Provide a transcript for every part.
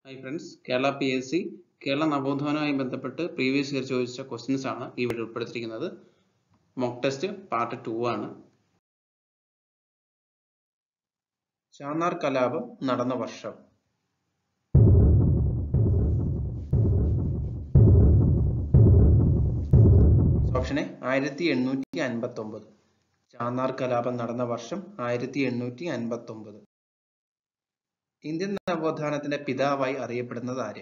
hi friends Kerala P S C Kerala നവോത്ഥാനവുമായി ബന്ധപ്പെട്ട് previous year ചോദിച്ച ക്വസ്റ്റ്യൻസ് ആണ് ഈ വീഡിയോ ഉൾപ്പെടുത്തിയിരിക്കുന്നത് മോക്ക് ടെസ്റ്റ് പാർട്ട് ടു ആണ് ചാന്നാർ കലാപം നടന്ന വർഷം ഓപ്ഷനെ ആയിരത്തി എണ്ണൂറ്റി അൻപത്തി ഒമ്പത് ചാന്നാർ കലാപം നടന്ന വർഷം ആയിരത്തി എണ്ണൂറ്റി അൻപത്തി ഒമ്പത് ഇന്ത്യൻ നവോത്ഥാനത്തിന്റെ പിതാവായി അറിയപ്പെടുന്നത് ആര്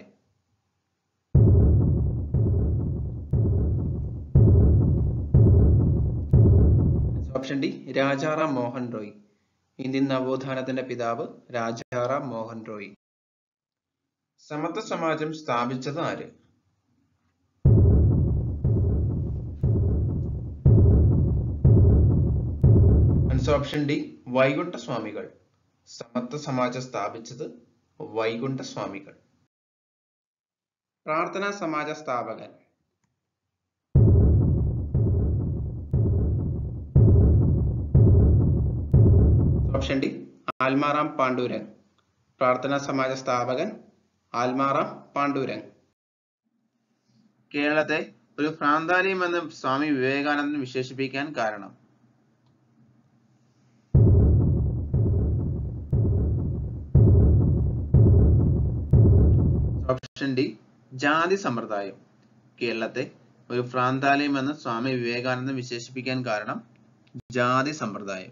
option D Rajaram Mohan Roy Indian നവോത്ഥാനത്തിന്റെ പിതാവ് രാജാറാം മോഹൻ റോയ് സമത്വ സമാജം സ്ഥാപിച്ചത് ആര് ഓപ്ഷൻ ഡി വൈകുണ്ഠ സ്വാമികൾ സമത്വ സമാജം സ്ഥാപിച്ചത് വൈകുണ്ഠ സ്വാമികൾ പ്രാർത്ഥനാ സമാജ സ്ഥാപകൻ ഓപ്ഷൻ ഡി ആൽമാറാം പാണ്ഡുരൻ പ്രാർത്ഥനാ സമാജ സ്ഥാപകൻ ആൽമാറാം പാണ്ഡുരൻ കേരളത്തെ ഒരു ഭ്രാന്താലയം എന്ന് സ്വാമി വിവേകാനന്ദൻ വിശേഷിപ്പിക്കാൻ കാരണം ഓപ്ഷൻ ഡി ജാതി സമ്പ്രദായം കേരളത്തെ ഒരു ഭ്രാന്താലയം എന്ന് സ്വാമി വിവേകാനന്ദൻ വിശേഷിപ്പിക്കാൻ കാരണം ജാതി സമ്പ്രദായം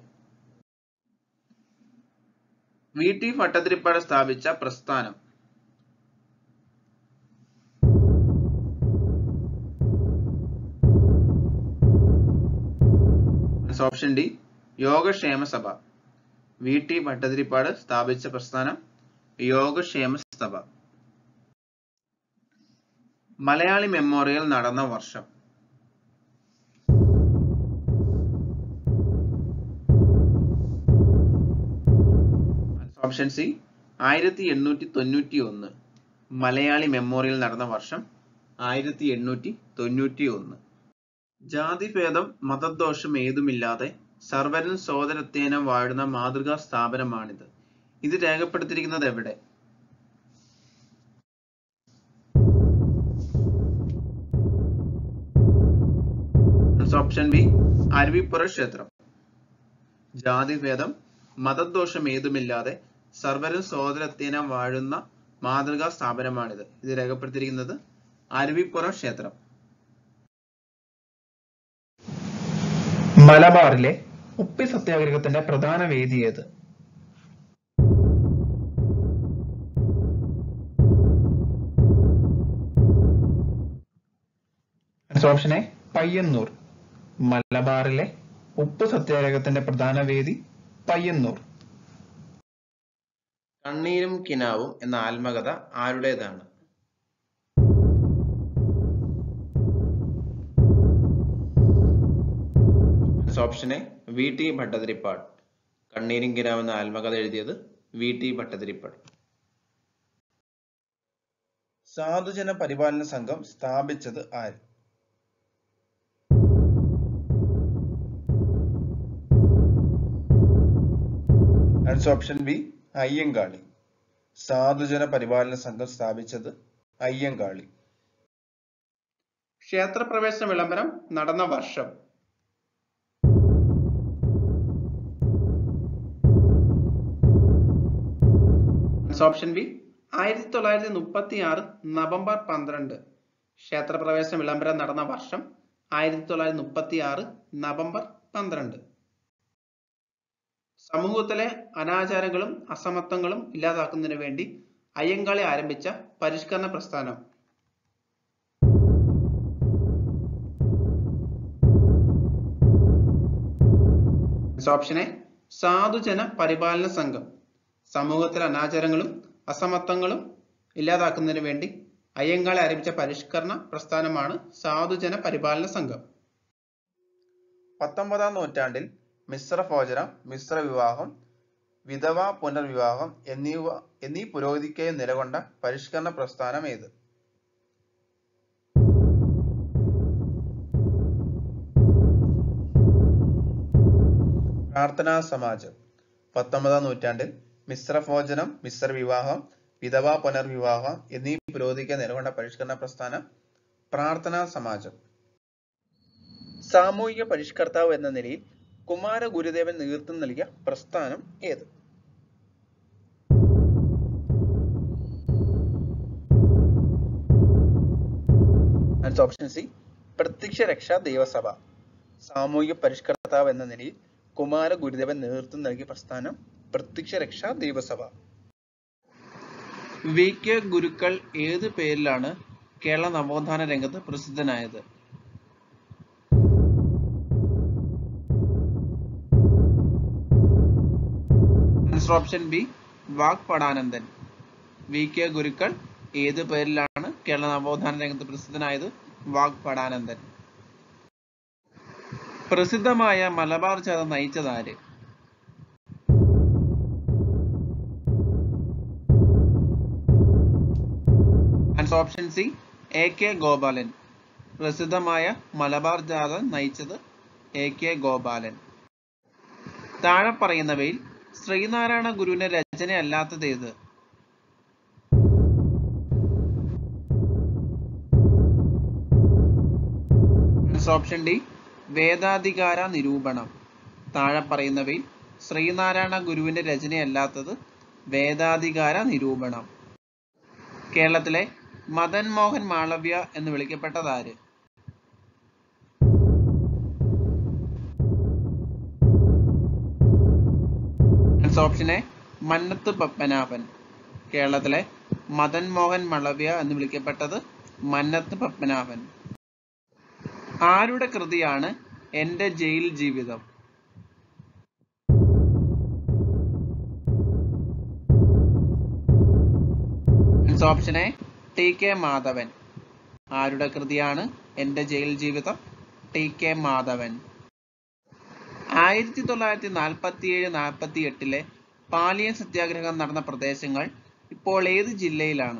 വി ടി ഭട്ടതിരിപ്പാട് സ്ഥാപിച്ച പ്രസ്ഥാനം ഓപ്ഷൻ ഡി യോഗക്ഷേമ സഭ വി ടി ഭട്ടതിരിപ്പാട് സ്ഥാപിച്ച പ്രസ്ഥാനം യോഗക്ഷേമ സഭ മലയാളി മെമ്മോറിയൽ നടന്ന വർഷം ഓപ്ഷൻ സി ആയിരത്തി എണ്ണൂറ്റി തൊണ്ണൂറ്റി ഒന്ന് മലയാളി മെമ്മോറിയൽ നടന്ന വർഷം ആയിരത്തി എണ്ണൂറ്റി തൊണ്ണൂറ്റി ഒന്ന് ജാതിഭേദം മതദോഷം ഏതുമില്ലാതെ സർവരും സോദരത്തേനം വാഴുന്ന മാതൃകാ സ്ഥാപനമാണിത് ഇത് രേഖപ്പെടുത്തിയിരിക്കുന്നത് എവിടെ ഓപ്ഷൻ ബി അരുവിപ്പുറ ക്ഷേത്രം ജാതിഭേദം മതദോഷം ഏതുമില്ലാതെ സർവരും സോദരത്തേനം വാഴുന്ന മാതൃകാ സ്ഥാപനമാണിത് ഇത് രേഖപ്പെടുത്തിയിരിക്കുന്നത് അരുവിപ്പുറ ക്ഷേത്രം മലബാറിലെ ഉപ്പി സത്യാഗ്രഹത്തിന്റെ പ്രധാന വേദി ഏത് ഓപ്ഷൻ എ പയ്യന്നൂർ മലബാറിലെ ഉപ്പ് സത്യാഗ്രഹത്തിന്റെ പ്രധാന വേദി പയ്യന്നൂർ കണ്ണീരും കിനാവും എന്ന ആത്മകഥ ആരുടേതാണ് ഓപ്ഷൻ എ വി ടി ഭട്ടതിരിപ്പാട് കണ്ണീരും കിനാവ് എന്ന ആത്മകഥ എഴുതിയത് വി ടി ഭട്ടതിരിപ്പാട് സാധുജന പരിപാലന സംഘം സ്ഥാപിച്ചത് ആര് ആൻസർ ഓപ്ഷൻ ബി അയ്യങ്കാളി സാധുജന പരിപാലന സംഘം സ്ഥാപിച്ചത് അയ്യങ്കാളി ക്ഷേത്രപ്രവേശന വിളംബരം നടന്ന വർഷം ഓപ്ഷൻ ബി ആയിരത്തി തൊള്ളായിരത്തി മുപ്പത്തി ആറ് നവംബർ പന്ത്രണ്ട് ക്ഷേത്രപ്രവേശന വിളംബരം നടന്ന വർഷം ആയിരത്തി തൊള്ളായിരത്തി മുപ്പത്തി ആറ് നവംബർ പന്ത്രണ്ട് സമൂഹത്തിലെ അനാചാരങ്ങളും അസമത്വങ്ങളും ഇല്ലാതാക്കുന്നതിന് വേണ്ടി അയ്യങ്കാളി ആരംഭിച്ച പരിഷ്കരണ പ്രസ്ഥാനം ഓപ്ഷൻ എ സാധുജന പരിപാലന സംഘം സമൂഹത്തിലെ അനാചാരങ്ങളും അസമത്വങ്ങളും ഇല്ലാതാക്കുന്നതിന് വേണ്ടി അയ്യങ്കാളി ആരംഭിച്ച പരിഷ്കരണ പ്രസ്ഥാനമാണ് സാധുജന പരിപാലന സംഘം പത്തൊമ്പതാം നൂറ്റാണ്ടിൽ മിശ്ര ഭോജനം മിശ്ര വിവാഹം വിധവ പുനർവിവാഹം എന്നിവ എന്നീ പുരോഗതിക്കായി നിലകൊണ്ട പരിഷ്കരണ പ്രസ്ഥാനം ഏത് പ്രാർത്ഥനാ സമാജം പത്തൊമ്പതാം നൂറ്റാണ്ടിൽ മിശ്ര ഭോജനം മിശ്ര വിവാഹം വിധവാ പുനർവിവാഹം എന്നീ പുരോഗതിക്ക് നിലകൊണ്ട പരിഷ്കരണ പ്രസ്ഥാനം പ്രാർത്ഥനാ സമാജം സാമൂഹിക പരിഷ്കർത്താവ് എന്ന നിലയിൽ കുമാര ഗുരുദേവൻ നേതൃത്വം നൽകിയ പ്രസ്ഥാനം ഏത് ആൻസർ ഓപ്ഷൻ സി പ്രത്യക്ഷ രക്ഷാ ദേവസഭ സാമൂഹിക പരിഷ്കർത്താവ് എന്ന നിലയിൽ കുമാര ഗുരുദേവൻ നേതൃത്വം നൽകിയ പ്രസ്ഥാനം പ്രത്യക്ഷ രക്ഷാ ദേവസഭ വി കെ ഗുരുക്കൾ ഏത് പേരിലാണ് കേരള നവോത്ഥാന രംഗത്ത് പ്രസിദ്ധനായത് answer option B Vagbhatanandan V K Gurukkal ഏത് പേരിലാണ് കേരള നവോത്ഥാന രംഗത്ത് പ്രസിദ്ധനായത് വാഗ്പടാനന്ദൻ പ്രസിദ്ധമായ മലബാർ ജാഥ നയിച്ചതാര് answer option C A K Gopalan പ്രസിദ്ധമായ മലബാർ ജാഥ നയിച്ചത് എ കെ ഗോപാലൻ താഴെ പറയുന്നവയിൽ ശ്രീനാരായണ ഗുരുവിന്റെ രചനയല്ലാത്തത് ഏത് ആൻസർ ഓപ്ഷൻ ഡി വേദാധികാര നിരൂപണം താഴെ പറയുന്നവയിൽ ശ്രീനാരായണ ഗുരുവിന്റെ രചനയല്ലാത്തത് വേദാധികാര നിരൂപണം കേരളത്തിലെ മദൻ മോഹൻ മാളവ്യ എന്ന് വിളിക്കപ്പെട്ടത് ആര് answer option A Mannath Padmanabhan കേരളത്തിലെ മദൻ മോഹൻ മാളവ്യ എന്ന് വിളിക്കപ്പെട്ടത് മന്നത്ത് പത്മനാഭൻ ആരുടെ കൃതിയാണ് എന്റെ ജയിൽ ജീവിതം answer option A T K Madhavan ആരുടെ കൃതിയാണ് എന്റെ ജയിൽ ജീവിതം ടി കെ മാധവൻ ആയിരത്തി തൊള്ളായിരത്തി നാൽപ്പത്തി ഏഴ് നാൽപ്പത്തി എട്ടിലെ പാലിയൻ സത്യാഗ്രഹം നടന്ന പ്രദേശങ്ങൾ ഇപ്പോൾ ഏത് ജില്ലയിലാണ്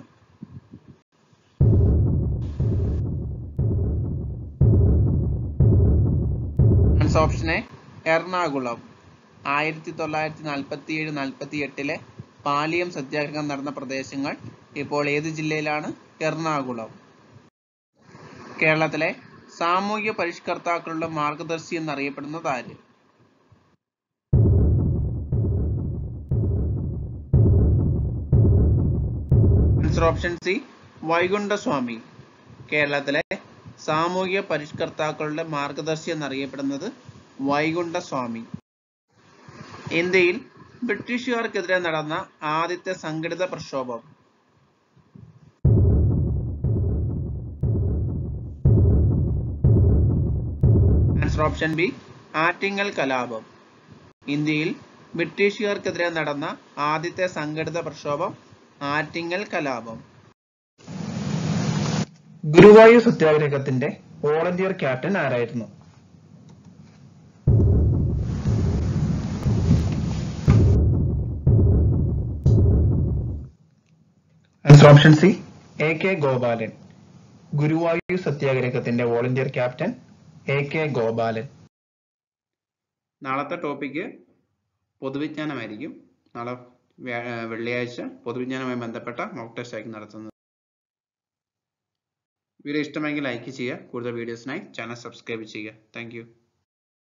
ആൻസർ ഓപ്ഷൻ എ എറണാകുളം ആയിരത്തി തൊള്ളായിരത്തി നാൽപ്പത്തി ഏഴ് നാൽപ്പത്തി എട്ടിലെ പാലിയം സത്യാഗ്രഹം നടന്ന പ്രദേശങ്ങൾ ഇപ്പോൾ ഏത് ജില്ലയിലാണ് എറണാകുളം കേരളത്തിലെ സാമൂഹ്യ പരിഷ്കർത്താക്കളുടെ മാർഗദർശി എന്നറിയപ്പെടുന്നത് ആര് ആൻസർ ഓപ്ഷൻ സി വൈകുണ്ഠസ്വാമി കേരളത്തിലെ സാമൂഹിക പരിഷ്കർത്താക്കളുടെ മാർഗദർശി എന്നറിയപ്പെടുന്നത് വൈകുണ്ഠസ്വാമി ഇന്ത്യയിൽ ബ്രിട്ടീഷുകാർക്കെതിരെ നടന്ന ആദ്യത്തെ സംഘടിത പ്രക്ഷോഭം ആൻസർ ഓപ്ഷൻ ബി ആറ്റിങ്ങൽ കലാപം ഇന്ത്യയിൽ ബ്രിട്ടീഷുകാർക്കെതിരെ നടന്ന ആദ്യത്തെ സംഘടിത പ്രക്ഷോഭം ആറ്റിങ്ങൽ കലാപം ഗുരുവായൂർ സത്യാഗ്രഹത്തിന്റെ വോളണ്ടിയർ ക്യാപ്റ്റൻ ആരായിരുന്നു answer option C A K Gopalan Guruvayur സത്യാഗ്രഹത്തിന്റെ വോളണ്ടിയർ ക്യാപ്റ്റൻ എ കെ ഗോപാലൻ നാളത്തെ ടോപ്പിക്ക് പൊതുവിജ്ഞാനമായിരിക്കും നാളെ വ്യാ- വെള്ളിയാഴ്ച പൊതുവിജ്ഞാനവുമായി ബന്ധപ്പെട്ട മോക്ക് ടെസ്റ്റ് ആയിരിക്കും നടത്തുന്നത് വീഡിയോ ഇഷ്ടമെങ്കിൽ ലൈക്ക് ചെയ്യുക കൂടുതൽ വീഡിയോസിനായി ചാനൽ സബ്സ്ക്രൈബ് ചെയ്യുക താങ്ക്